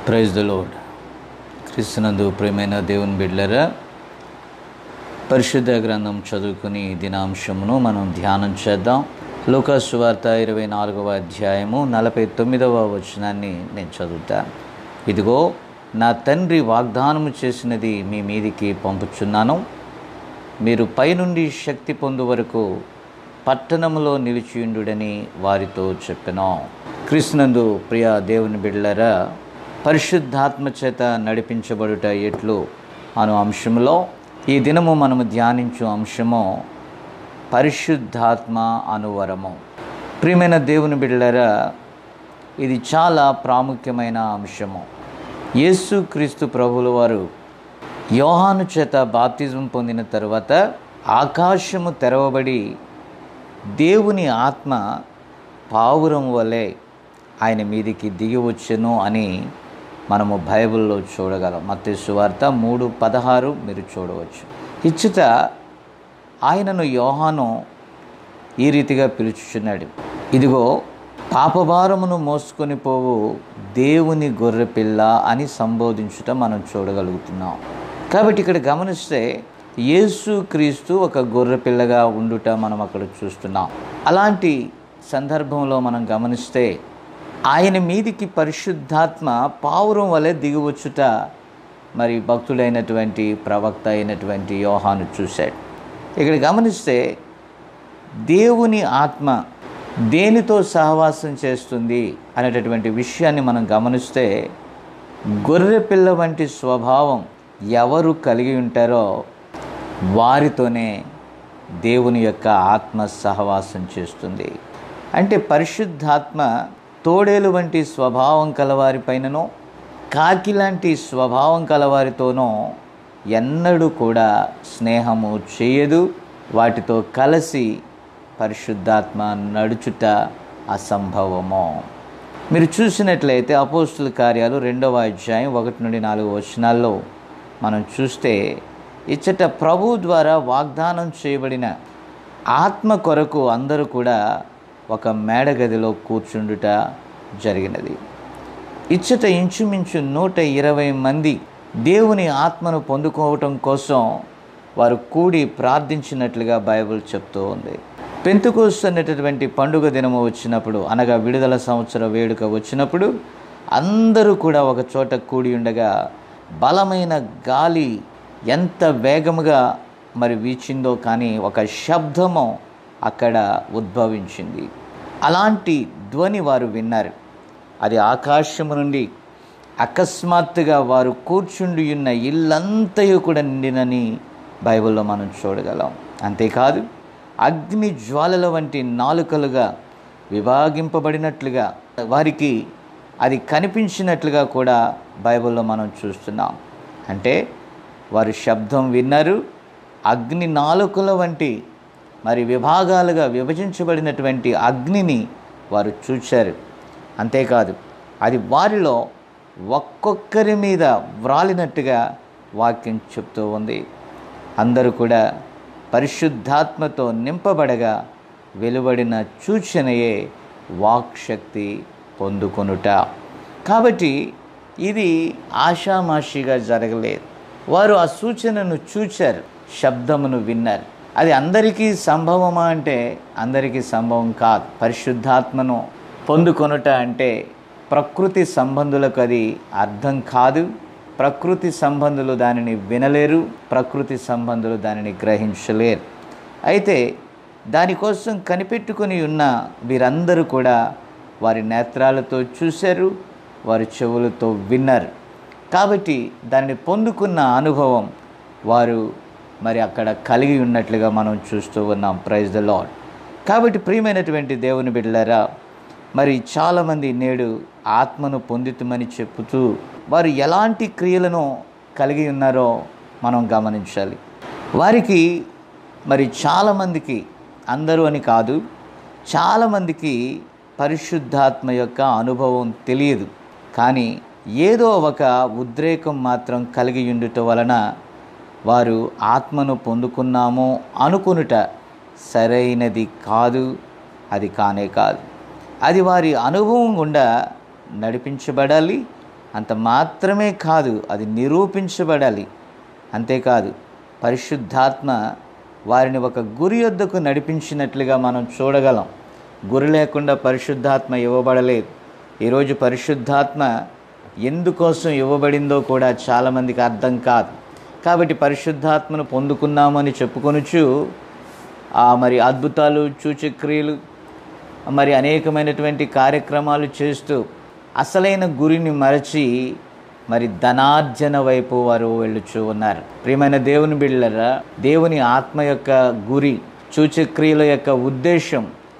praise the load క్రీస్తునందు ప్రియమైన దేవుని బిడ్డలరా పరిశుద్ధ గ్రంథం చదువుకుని ఈ దినాంశమును మనం ధ్యానం చేద్దాం లూకాసు వార్త ఇరవై నాలుగవ అధ్యాయము నలభై తొమ్మిదవ వచనాన్ని నేను చదువుతాను ఇదిగో నా తండ్రి వాగ్దానము చేసినది మీ మీదికి పంపుచున్నాను మీరు పైనుండి శక్తి పొందు వరకు పట్టణములో నిలిచియుండుడని వారితో చెప్పెను కృష్ణందు ప్రియ దేవుని బిడ్డలరా పరిశుద్ధాత్మ చేత నడిపించబడుట ఎట్లు అను అంశంలో ఈ దినము మనము ధ్యానించు అంశము పరిశుద్ధాత్మ అనువరము ప్రియమైన దేవుని బిడ్డలరా ఇది చాలా ప్రాముఖ్యమైన అంశము యేసు క్రీస్తు ప్రభుల వారు యోహాను చేత బాప్తిజం పొందిన తరువాత ఆకాశము తెరవబడి దేవుని ఆత్మ పావురం వలె ఆయన మీదికి దిగి వచ్చెను అని మనము బైబిల్లో చూడగలం మత్తయి సువార్త మూడు పదహారు మీరు చూడవచ్చు ఇచ్చుట ఆయనను యోహాను ఈ రీతిగా పిలుచుచున్నాడు ఇదిగో పాపభారమును మోసుకొని పోవు దేవుని గొర్రెపిల్ల అని సంబోధించుట మనం చూడగలుగుతున్నాం కాబట్టి ఇక్కడ గమనిస్తే యేసు క్రీస్తు ఒక గొర్రెపిల్లగా ఉండుట మనం అక్కడ చూస్తున్నాం అలాంటి సందర్భంలో మనం గమనిస్తే ఆయన మీదికి పరిశుద్ధాత్మ పావురం వలె దిగివచ్చుట మరి భక్తుడైనటువంటి ప్రవక్త అయినటువంటి యోహాను చూశాడు ఇక్కడ గమనిస్తే దేవుని ఆత్మ దేనితో సహవాసం చేస్తుంది అనేటటువంటి విషయాన్ని మనం గమనిస్తే గొర్రె పిల్ల వంటి స్వభావం ఎవరు కలిగి ఉంటారో వారితోనే దేవుని యొక్క ఆత్మ సహవాసం చేస్తుంది అంటే పరిశుద్ధాత్మ తోడేలు వంటి స్వభావం కలవారిపైననో కాకి లాంటి స్వభావం కలవారితోనో ఎన్నడూ కూడా స్నేహము చేయదు వాటితో కలిసి పరిశుద్ధాత్మ నడుచుట అసంభవము మీరు చూసినట్లయితే అపోస్తుల కార్యాలు రెండవ అధ్యాయం ఒకటి నుండి నాలుగు వచనాల్లో మనం చూస్తే ఇచ్చట ప్రభు ద్వారా వాగ్దానం చేయబడిన ఆత్మ కొరకు అందరూ కూడా ఒక మేడగదిలో కూర్చుండుట జరిగినది ఇచ్చట ఇంచుమించు నూట ఇరవై మంది దేవుని ఆత్మను పొందుకోవటం కోసం వారు కూడి ప్రార్థించినట్లుగా బైబిల్ చెప్తూ ఉంది పెంతుకోస్తు అనేటటువంటి పండుగ దినము వచ్చినప్పుడు అనగా విడుదల సంవత్సర వేడుక వచ్చినప్పుడు అందరూ కూడా ఒక చోట కూడి ఉండగా బలమైన గాలి ఎంత వేగముగా మరి వీచిందో కానీ ఒక శబ్దము అక్కడ ఉద్భవించింది అలాంటి ధ్వని వారు విన్నారు అది ఆకాశము నుండి అకస్మాత్తుగా వారు కూర్చుండి ఉన్న ఇల్లంతయు కూడా నిండినని బైబిల్లో మనం చూడగలం అంతేకాదు అగ్ని జ్వాలల వంటి నాలుకలుగా విభాగింపబడినట్లుగా వారికి అది కనిపించినట్లుగా కూడా బైబిల్లో మనం చూస్తున్నాం అంటే వారు శబ్దం విన్నారు అగ్ని నాలుకల వంటి మరి విభాగాలుగా విభజించబడినటువంటి అగ్నిని వారు చూశారు అంతేకాదు అది వారిలో ఒక్కొక్కరి మీద వ్రాలినట్టుగా వాక్యం చెప్తూ ఉంది అందరూ కూడా పరిశుద్ధాత్మతో నింపబడగా వెలువడిన సూచనయే వాక్శక్తి పొందుకొనుట కాబట్టి ఇది ఆషామాషిగా జరగలేదు వారు ఆ సూచనను చూచారు శబ్దమును విన్నారు అది అందరికీ సంభవమా అంటే అందరికీ సంభవం కాదు పరిశుద్ధాత్మను పొందుకొనుట అంటే ప్రకృతి సంబంధులకు అది అర్థం కాదు ప్రకృతి సంబంధులు దానిని వినలేరు ప్రకృతి సంబంధులు దానిని గ్రహించలేరు అయితే దానికోసం కనిపెట్టుకుని ఉన్న వీరందరూ కూడా వారి నేత్రాలతో చూశారు వారి చెవులతో విన్నారు కాబట్టి దానిని పొందుకున్న అనుభవం వారు మరి అక్కడ కలిగి ఉన్నట్లుగా మనం చూస్తూ ఉన్నాం ప్రైజ్ ద లాడ్ కాబట్టి ప్రియమైనటువంటి దేవుని బిడ్డలారా మరి చాలామంది నేడు ఆత్మను పొందుతామని చెప్పుతూ వారు ఎలాంటి క్రియలను కలిగి ఉన్నారో మనం గమనించాలి వారికి మరి చాలామందికి అందరూ అని కాదు చాలామందికి పరిశుద్ధాత్మ యొక్క అనుభవం తెలియదు కానీ ఏదో ఒక ఉద్రేకం మాత్రం కలిగి ఉండుట వలన వారు ఆత్మను పొందుకున్నాము అనుకునుట సరైనది కాదు అది కానే కాదు అది వారి అనుభవం గుండా నడిపించబడాలి అంత మాత్రమే కాదు అది నిరూపించబడాలి అంతేకాదు పరిశుద్ధాత్మ వారిని ఒక గురి యొద్దకు నడిపించినట్లుగా మనం చూడగలం గురి లేకుండా పరిశుద్ధాత్మ ఇవ్వబడలేదు ఈరోజు పరిశుద్ధాత్మ ఎందుకోసం ఇవ్వబడిందో కూడా చాలామందికి అర్థం కాదు కాబట్టి పరిశుద్ధాత్మను పొందుకున్నామని చెప్పుకొనుచు ఆ మరి అద్భుతాలు సూచక్రియలు మరి అనేకమైనటువంటి కార్యక్రమాలు చేస్తూ అసలైన గురిని మరచి మరి ధనార్జన వైపు వారు వెళ్ళుచూ ఉన్నారు ప్రియమైన దేవుని బిళ్ళరా దేవుని ఆత్మ యొక్క గురి సూచక్రియల యొక్క ఉద్దేశం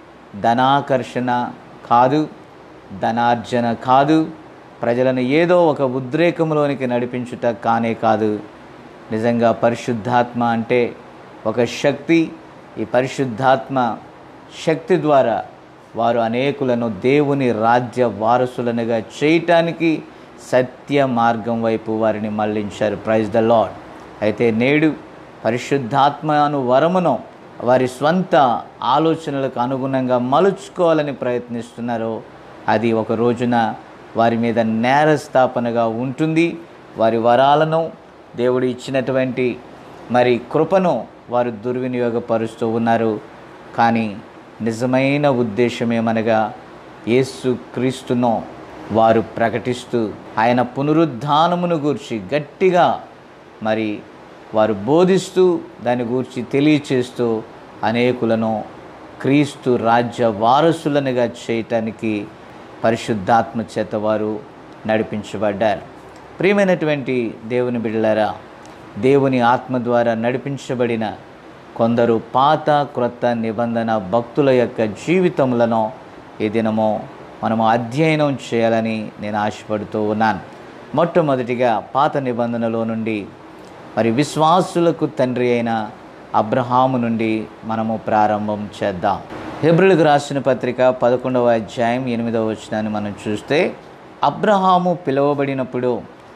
ధనాకర్షణ కాదు ధనార్జన కాదు ప్రజలను ఏదో ఒక ఉద్రేకంలోనికి నడిపించుట కానే కాదు నిజంగా పరిశుద్ధాత్మ అంటే ఒక శక్తి ఈ పరిశుద్ధాత్మ శక్తి ద్వారా వారు అనేకులను దేవుని రాజ్య వారసులనుగా చేయటానికి సత్య మార్గం వైపు వారిని మళ్లించారు ప్రైజ్ ద లాడ్ అయితే నేడు పరిశుద్ధాత్మ అను వరమును వారి స్వంత ఆలోచనలకు అనుగుణంగా మలుచుకోవాలని ప్రయత్నిస్తున్నారో అది ఒక రోజున వారి మీద నేరస్థాపనగా ఉంటుంది వారి వరాలను దేవుడు ఇచ్చినటువంటి మరి కృపను వారు దుర్వినియోగపరుస్తూ ఉన్నారు కానీ నిజమైన ఉద్దేశం ఏమనగా యేసు క్రీస్తును వారు ప్రకటిస్తూ ఆయన పునరుద్ధానమును గూర్చి గట్టిగా మరి వారు బోధిస్తూ దాని గురించి తెలియచేస్తూ అనేకులను క్రీస్తు రాజ్య వారసులనుగా చేయటానికి పరిశుద్ధాత్మ చేత వారు నడిపించబడ్డారు ప్రియమైనటువంటి దేవుని బిడ్డలారా దేవుని ఆత్మ ద్వారా నడిపించబడిన కొందరు పాత క్రొత్త నిబంధన భక్తుల యొక్క జీవితములను ఈ దినము మనము అధ్యయనం చేయాలని నేను ఆశపడుతూ ఉన్నాను మొట్టమొదటిగా పాత నిబంధనలో నుండి మరి విశ్వాసులకు తండ్రి అయిన అబ్రహాము నుండి మనము ప్రారంభం చేద్దాం హెబ్రిల్కి రాసిన పత్రిక పదకొండవ అధ్యాయం ఎనిమిదవ వచనాన్ని మనం చూస్తే అబ్రహాము పిలువబడినప్పుడు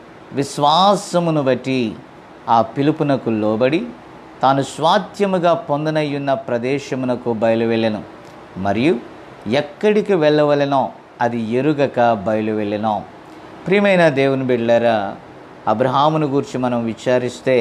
విశ్వాసమును బట్టి ఆ పిలుపునకు లోబడి తాను స్వాత్యముగా పొందనయ్యున్న ప్రదేశమునకు బయలువెళ్ళెను మరియు ఎక్కడికి వెళ్ళవలెనో అది ఎరుగక బయలువెళ్ళెను ప్రియమైన దేవుని బిడ్డలారా అబ్రహామును గురించి మనం విచారిస్తే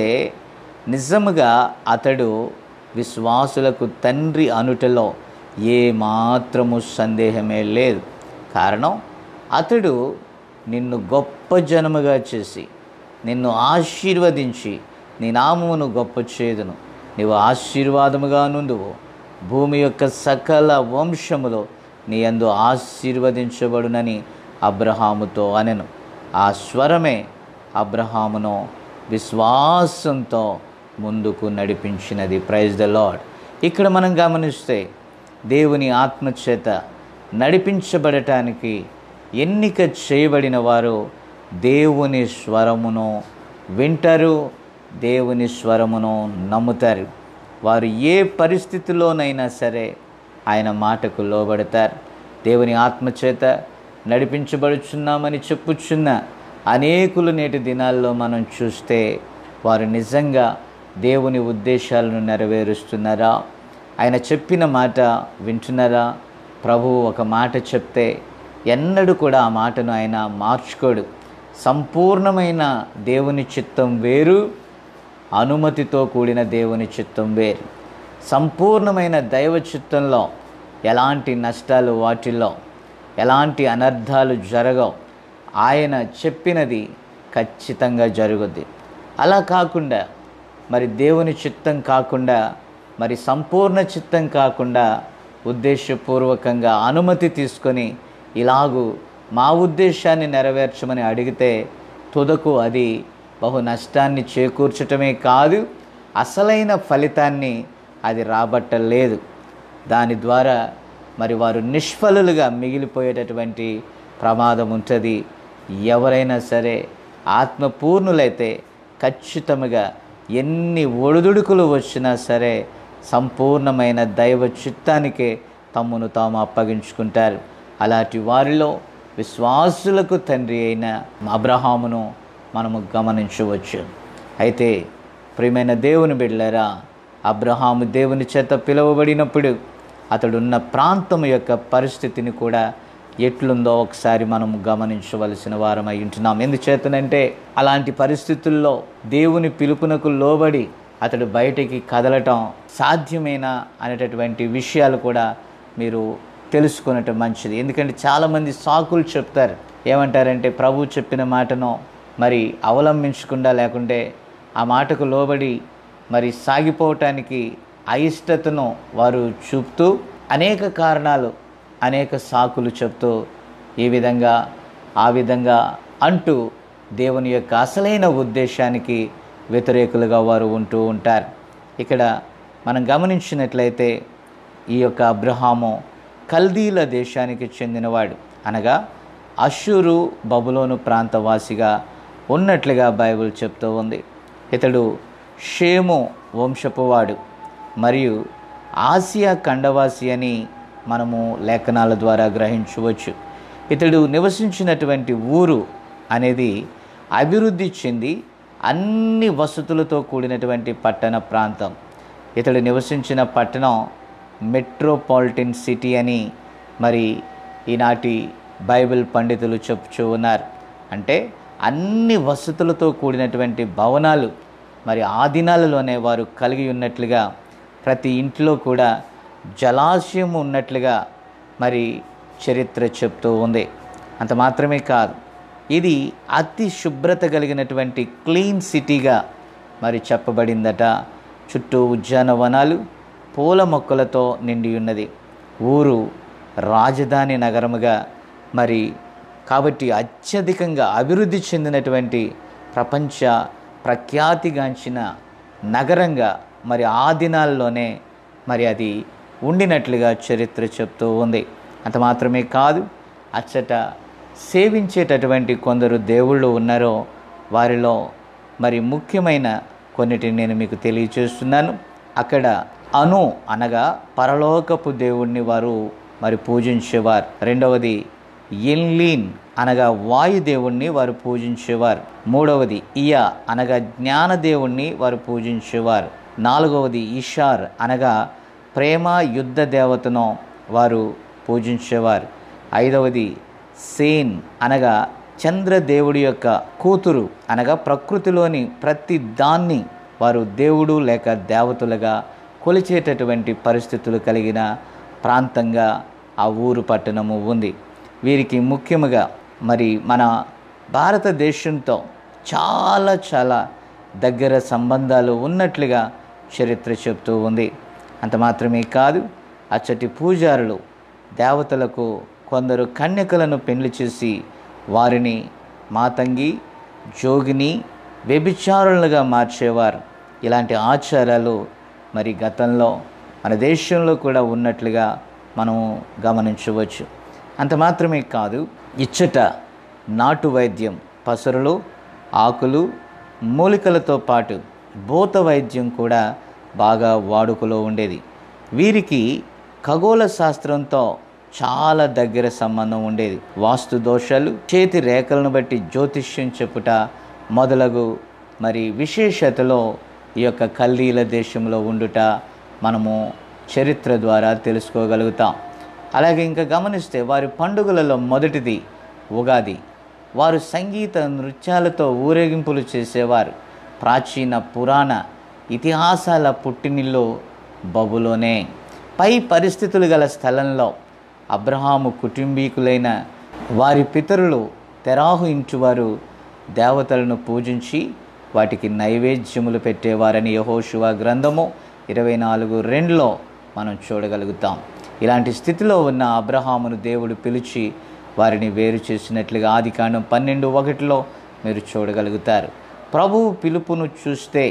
నిజముగా అతడు విశ్వాసులకు తండ్రి అనుటలో ఏ మాత్రము సందేహమే లేదు కారణం అతడు నిన్ను గొప్ప జనముగా చేసి నిన్ను ఆశీర్వదించి నీ నామమును గొప్ప చేదును నీవు ఆశీర్వాదముగా నుండువు భూమి యొక్క సకల వంశములో నీ అందు ఆశీర్వదించబడునని అబ్రహాముతో అనెను ఆ స్వరమే అబ్రహామును విశ్వాసంతో ముందుకు నడిపించినది ప్రైజ్ ద లాడ్ ఇక్కడ మనం గమనిస్తే దేవుని ఆత్మచేత నడిపించబడటానికి ఎన్నిక చేయబడిన వారు దేవుని స్వరమును వింటారు దేవుని స్వరమును నమ్ముతారు వారు ఏ పరిస్థితిలోనైనా సరే ఆయన మాటకు లోబడతారు దేవుని ఆత్మచేత నడిపించబడుచున్నామని చెప్పుచున్న అనేకులు నేటి దినాల్లో మనం చూస్తే వారు నిజంగా దేవుని ఉద్దేశాలను నెరవేరుస్తున్నారా ఆయన చెప్పిన మాట వింటున్నారా ప్రభువు ఒక మాట చెప్తే ఎన్నడూ కూడా ఆ మాటను ఆయన మార్చుకోడు సంపూర్ణమైన దేవుని చిత్తం వేరు అనుమతితో కూడిన దేవుని చిత్తం వేరు సంపూర్ణమైన దైవ చిత్తంలో ఎలాంటి నష్టాలు వాటిల్లో ఎలాంటి అనర్థాలు జరగవు ఆయన చెప్పినది ఖచ్చితంగా జరుగుద్ది అలా కాకుండా మరి దేవుని చిత్తం కాకుండా మరి సంపూర్ణ చిత్తం కాకుండా ఉద్దేశపూర్వకంగా అనుమతి తీసుకొని ఇలాగూ మా ఉద్దేశాన్ని నెరవేర్చమని అడిగితే తుదకు అది బహు నష్టాన్ని చేకూర్చటమే కాదు అసలైన ఫలితాన్ని అది రాబట్టలేదు దాని ద్వారా మరి వారు నిష్ఫలులుగా మిగిలిపోయేటటువంటి ప్రమాదం ఉంటుంది ఎవరైనా సరే ఆత్మపూర్ణులైతే ఖచ్చితంగా ఎన్ని ఒడిదుడుకులు వచ్చినా సరే సంపూర్ణమైన దైవ చిత్తానికే తమ్మును తాము అప్పగించుకుంటారు అలాంటి వారిలో విశ్వాసులకు తండ్రి అయిన అబ్రహామును మనము గమనించవచ్చు అయితే ప్రియమైన దేవుని బిడ్డలారా అబ్రహాము దేవుని చేత పిలువబడినప్పుడు అతడున్న ప్రాంతం యొక్క పరిస్థితిని కూడా ఎట్లుందో ఒకసారి మనం గమనించవలసిన వారమై ఉంటున్నాం ఎందుచేతనంటే అలాంటి పరిస్థితుల్లో దేవుని పిలుపునకు లోబడి అతడు బయటికి కదలటం సాధ్యమేనా అనేటటువంటి విషయాలు కూడా మీరు తెలుసుకునటం మంచిది ఎందుకంటే చాలామంది సాకులు చెప్తారు ఏమంటారంటే ప్రభు చెప్పిన మాటను మరి అవలంబించకుండా లేకుంటే ఆ మాటకు లోబడి మరి సాగిపోవటానికి అయిష్టతను వారు చూపుతూ అనేక కారణాలు అనేక సాకులు చెప్తూ ఈ విధంగా ఆ విధంగా అంటూ దేవుని యొక్క అసలైన ఉద్దేశానికి వ్యతిరేకులుగా వారు ఉంటూ ఉంటారు ఇక్కడ మనం గమనించినట్లయితే ఈ యొక్క అబ్రహాము కల్దీల దేశానికి చెందినవాడు అనగా అషూరు బబులోను ప్రాంతవాసిగా ఉన్నట్లుగా బైబిల్ చెప్తూ ఉంది ఇతడు షేము వంశపువాడు మరియు ఆసియా ఖండవాసి అని మనము లేఖనాల ద్వారా గ్రహించవచ్చు ఇతడు నివసించినటువంటి ఊరు అనేది అభివృద్ధి చెంది అన్ని వసతులతో కూడినటువంటి పట్టణ ప్రాంతం ఇతడు నివసించిన పట్టణం మెట్రోపాలిటన్ సిటీ అని మరి ఈనాటి బైబిల్ పండితులు చెప్పుచూ ఉన్నారు అంటే అన్ని వసతులతో కూడినటువంటి భవనాలు మరి ఆ దినాలలోనే వారు కలిగి ఉన్నట్లుగా ప్రతి ఇంట్లో కూడా జలాశయం ఉన్నట్లుగా మరి చరిత్ర చెప్తూ ఉంది అంత మాత్రమే కాదు ఇది అతి శుభ్రత కలిగినటువంటి క్లీన్ సిటీగా మరి చెప్పబడిందట చుట్టూ ఉద్యానవనాలు పూల మొక్కలతో నిండి ఉన్నది ఊరు రాజధాని నగరముగా మరి కాబట్టి అత్యధికంగా అభివృద్ధి చెందినటువంటి ప్రపంచ ప్రఖ్యాతిగాంచిన నగరంగా మరి ఆ దినాల్లోనే మరి అది ఉండినట్లుగా చరిత్ర చెప్తూ ఉంది అంత మాత్రమే కాదు అచ్చట సేవించేటటువంటి కొందరు దేవుళ్ళు ఉన్నారో వారిలో మరి ముఖ్యమైన కొన్నిటిని నేను మీకు తెలియచేస్తున్నాను అక్కడ అను అనగా పరలోకపు దేవుణ్ణి వారు మరి పూజించేవారు రెండవది ఎన్లీన్ అనగా వాయుదేవుణ్ణి వారు పూజించేవారు మూడవది ఇయ అనగా జ్ఞానదేవుణ్ణి వారు పూజించేవారు నాలుగవది ఇషార్ అనగా ప్రేమ యుద్ధ దేవతను వారు పూజించేవారు ఐదవది సేన్ అనగా చంద్రదేవుడి యొక్క కూతురు అనగా ప్రకృతిలోని ప్రతి దాన్ని వారు దేవుడు లేక దేవతలుగా కొలిచేటటువంటి పరిస్థితులు కలిగిన ప్రాంతంగా ఆ ఊరు పట్టణము ఉంది వీరికి ముఖ్యముగా మరి మన భారతదేశంతో చాలా చాలా దగ్గర సంబంధాలు ఉన్నట్లుగా చరిత్ర చెప్తూ ఉంది అంత మాత్రమే కాదు అచ్చటి పూజారులు దేవతలకు కొందరు కన్యకలను పెళ్లి చేసి వారిని మాతంగి జోగిని వ్యభిచారులుగా మార్చేవారు ఇలాంటి ఆచారాలు మరి గతంలో మన దేశంలో కూడా ఉన్నట్లుగా మనం గమనించవచ్చు అంత మాత్రమే కాదు ఇచ్చట నాటు వైద్యం పసరులు ఆకులు మూలికలతో పాటు భూత వైద్యం కూడా బాగా వాడుకలో ఉండేది వీరికి ఖగోళ శాస్త్రంతో చాలా దగ్గర సంబంధం ఉండేది వాస్తు దోషాలు చేతి రేఖలను బట్టి జ్యోతిష్యం చెప్పుట మొదలగు మరి విశేషతలో ఈ యొక్క కల్లీల దేశంలో ఉండుట మనము చరిత్ర ద్వారా తెలుసుకోగలుగుతాం అలాగే ఇంకా గమనిస్తే వారి పండుగలలో మొదటిది ఉగాది వారు సంగీత నృత్యాలతో ఊరేగింపులు చేసేవారు ప్రాచీన పురాణ ఇతిహాసాల పుట్టినిల్లు బబులోనే పై పరిస్థితులు గల స్థలంలో అబ్రహాము కుటుంబీకులైన వారి పితరులు తెరాహు ఇంచువారు దేవతలను పూజించి వాటికి నైవేద్యములు పెట్టేవారని యహోశివ గ్రంథము ఇరవై నాలుగు రెండులో మనం చూడగలుగుతాం ఇలాంటి స్థితిలో ఉన్న అబ్రహామును దేవుడు పిలిచి వారిని వేరు చేసినట్లుగా ఆది కాండం పన్నెండు ఒకటిలో మీరు చూడగలుగుతారు ప్రభువు పిలుపును చూస్తే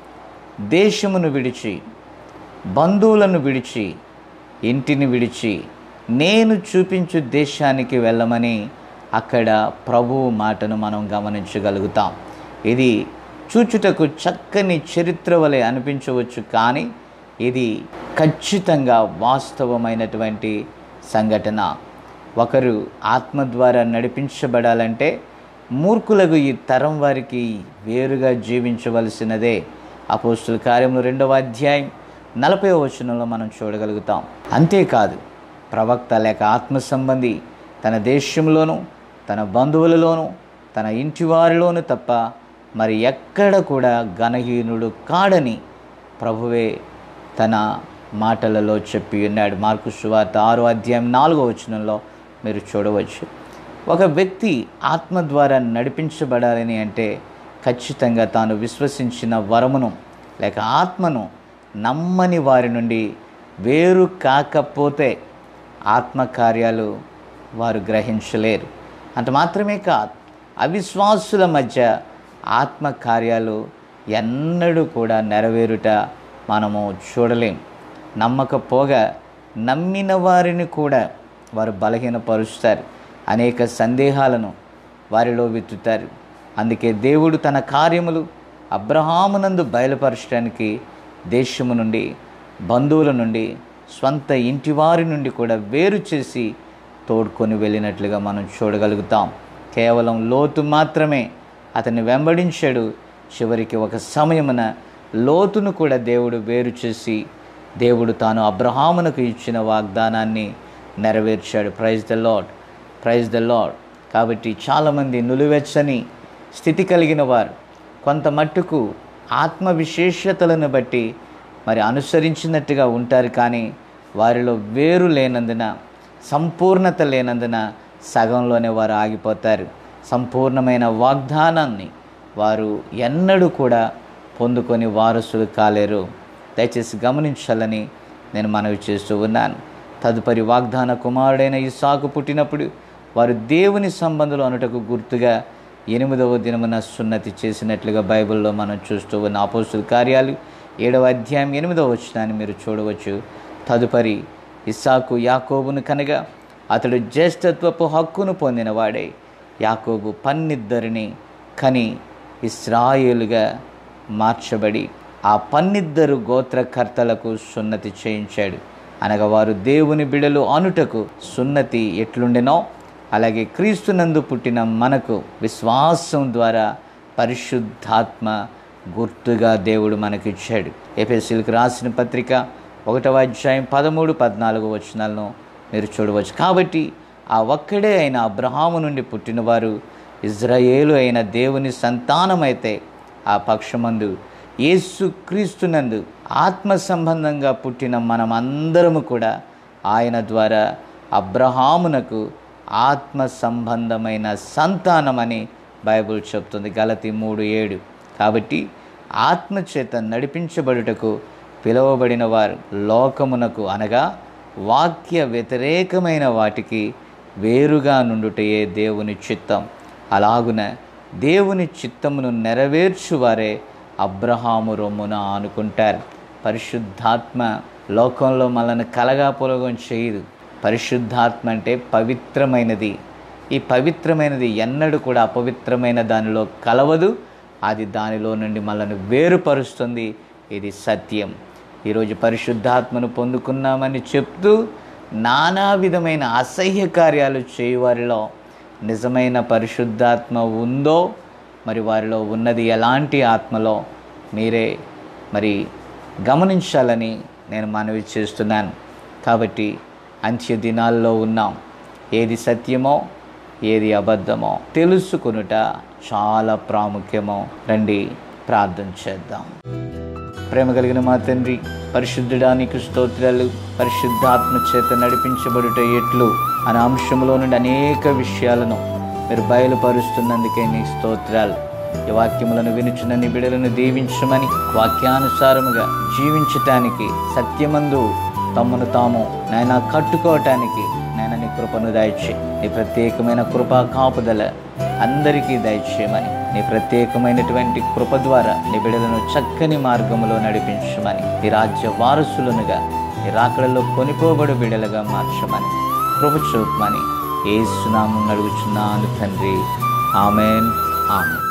దేశమును విడిచి బంధువులను విడిచి ఇంటిని విడిచి నేను చూపించు దేశానికి వెళ్ళమని అక్కడ ప్రభువు మాటను మనం గమనించగలుగుతాం ఇది చూచుటకు చక్కని చరిత్ర వలె అనిపించవచ్చు కానీ ఇది ఖచ్చితంగా వాస్తవమైనటువంటి సంఘటన ఒకరు ఆత్మ ద్వారా నడిపించబడాలంటే మూర్ఖులకు ఈ తరం వారికి వేరుగా జీవించవలసినదే అపోస్తుల కార్యములు రెండవ అధ్యాయం నలభై వచనంలో మనం చూడగలుగుతాం అంతేకాదు ప్రవక్త లేక ఆత్మ సంబంధి తన దేశంలోనూ తన బంధువులలోనూ తన ఇంటి వారిలోనూ తప్ప మరి ఎక్కడ కూడా ఘనహీనుడు కాడని ప్రభువే తన మాటలలో చెప్పి ఉన్నాడు మార్కు సువార్త ఆరో అధ్యాయం నాలుగో వచనంలో మీరు చూడవచ్చు ఒక వ్యక్తి ఆత్మ ద్వారా నడిపించబడాలని అంటే ఖచ్చితంగా తాను విశ్వసించిన వరమును లేక ఆత్మను నమ్మని వారి నుండి వేరు కాకపోతే ఆత్మకార్యాలు వారు గ్రహించలేరు అంత మాత్రమే కాదు అవిశ్వాసుల మధ్య ఆత్మకార్యాలు ఎన్నడూ కూడా నెరవేరుట మనము చూడలేం నమ్మకపోగా నమ్మిన వారిని కూడా వారు బలహీనపరుస్తారు అనేక సందేహాలను వారిలో విత్తుతారు అందుకే దేవుడు తన కార్యములు అబ్రహామునందు బయలుపరచడానికి దేశము నుండి బంధువుల నుండి స్వంత ఇంటివారి నుండి కూడా వేరు చేసి తోడుకొని వెళ్ళినట్లుగా మనం చూడగలుగుతాం కేవలం లోతు మాత్రమే అతన్ని వెంబడించాడు చివరికి ఒక సమయమున లోతును కూడా దేవుడు వేరు చేసి దేవుడు తాను అబ్రహామునకు ఇచ్చిన వాగ్దానాన్ని నెరవేర్చాడు praise the Lord praise the Lord కాబట్టి చాలామంది నులివెచ్చని స్థితి కలిగిన వారు కొంత మట్టుకు ఆత్మ విశేషతలను బట్టి మరి అనుసరించినట్టుగా ఉంటారు కానీ వారిలో వేరు లేనందున సంపూర్ణత లేనందున సగంలోనే వారు ఆగిపోతారు సంపూర్ణమైన వాగ్దానాన్ని వారు ఎన్నడూ కూడా పొందుకొని వారసులు కాలేరు దయచేసి గమనించాలని నేను మనవి చేస్తూ ఉన్నాను తదుపరి వాగ్దాన కుమారుడైన ఇసాకు పుట్టినప్పుడు వారు దేవుని సంబంధులు అనుటకు గుర్తుగా ఎనిమిదవ దినమున సున్నతి చేసినట్లుగా బైబిల్లో మనం చూస్తూ ఉన్న అపోస్తుల కార్యాలు ఏడవ అధ్యాయం ఎనిమిదవ వచనాన్ని మీరు చూడవచ్చు తదుపరి ఇస్సాకు యాకోబును కనగా అతడు జ్యేష్ఠత్వపు హక్కును పొందినవాడే యాకోబు పన్నిద్దరిని కని ఇస్రాయేలుగా మార్చబడి ఆ పన్నిద్దరు గోత్రకర్తలకు సున్నతి చేయించాడు అనగా వారు దేవుని బిడలు అనుటకు సున్నతి ఎట్లుండెనో అలాగే క్రీస్తునందు పుట్టిన మనకు విశ్వాసం ద్వారా పరిశుద్ధాత్మ గుర్తుగా దేవుడు మనకిచ్చాడు ఎఫ్ఎస్సీలకు రాసిన పత్రిక ఒకటవ అధ్యాయం పదమూడు పద్నాలుగు వచనాలను మీరు చూడవచ్చు కాబట్టి ఆ ఒక్కడే అయిన అబ్రహాము నుండి పుట్టినవారు ఇజ్రాయేలు అయిన దేవుని సంతానమైతే ఆ పక్షమందు యేసు క్రీస్తునందు ఆత్మ సంబంధంగా పుట్టిన మనమందరము కూడా ఆయన ద్వారా అబ్రహామునకు ఆత్మ సంబంధమైన సంతానమని బైబిల్ చెప్తుంది గలతి మూడు ఏడు కాబట్టి ఆత్మచేత నడిపించబడుటకు పిలువబడిన వారు లోకమునకు అనగా వాక్య వ్యతిరేకమైన వాటికి వేరుగా నుండుటయే దేవుని చిత్తం అలాగున దేవుని చిత్తమును నెరవేర్చువారే అబ్రహాము రొమ్మున ఆనుకుంటారు పరిశుద్ధాత్మ లోకంలో మనల్ని కలగా పొలగం చేయదు పరిశుద్ధాత్మ అంటే పవిత్రమైనది ఈ పవిత్రమైనది ఎన్నడూ కూడా అపవిత్రమైన దానిలో కలవదు అది దానిలో నుండి మనల్ని వేరుపరుస్తుంది ఇది సత్యం ఈరోజు పరిశుద్ధాత్మను పొందుకున్నామని చెప్తూ నానా విధమైన అసహ్య కార్యాలు చేయువారిలో నిజమైన పరిశుద్ధాత్మ ఉందో మరి వారిలో ఉన్నది ఎలాంటి ఆత్మలో మీరే మరి గమనించాలని నేను మనవి చేస్తున్నాను కాబట్టి అంత్య దినాల్లో ఉన్నాం ఏది సత్యమో ఏది అబద్ధమో తెలుసుకొనుట చాలా ప్రాముఖ్యమో రండి ప్రార్థన చేద్దాం ప్రేమ కలిగిన మా తండ్రి పరిశుద్ధుడానికి స్తోత్రాలు పరిశుద్ధాత్మ చేత నడిపించబడుట ఎట్లు అనే అంశంలో నుండి అనేక విషయాలను మీరు బయలుపరుస్తున్నందుకే నీ స్తోత్రాలు ఈ వాక్యములను వినుచున్న నీ బిడలను దీవించమని వాక్యానుసారముగా జీవించటానికి సత్యమందు తమను తాము నాయన కట్టుకోవటానికి నాయన నీ కృపను దయచే నీ ప్రత్యేకమైన కృపా కాపుదల అందరికీ దయచేయమని నీ ప్రత్యేకమైనటువంటి కృప ద్వారా నీ బిడలను చక్కని మార్గములో నడిపించమని నీ రాజ్య వారసులనుగా నీ రాకడలో కొనిపోబడు బిడలుగా మార్చమని కృప చూపమని ఏ సునామం అడుగుచున్నాను తండ్రి ఆమెన్ ఆమెన్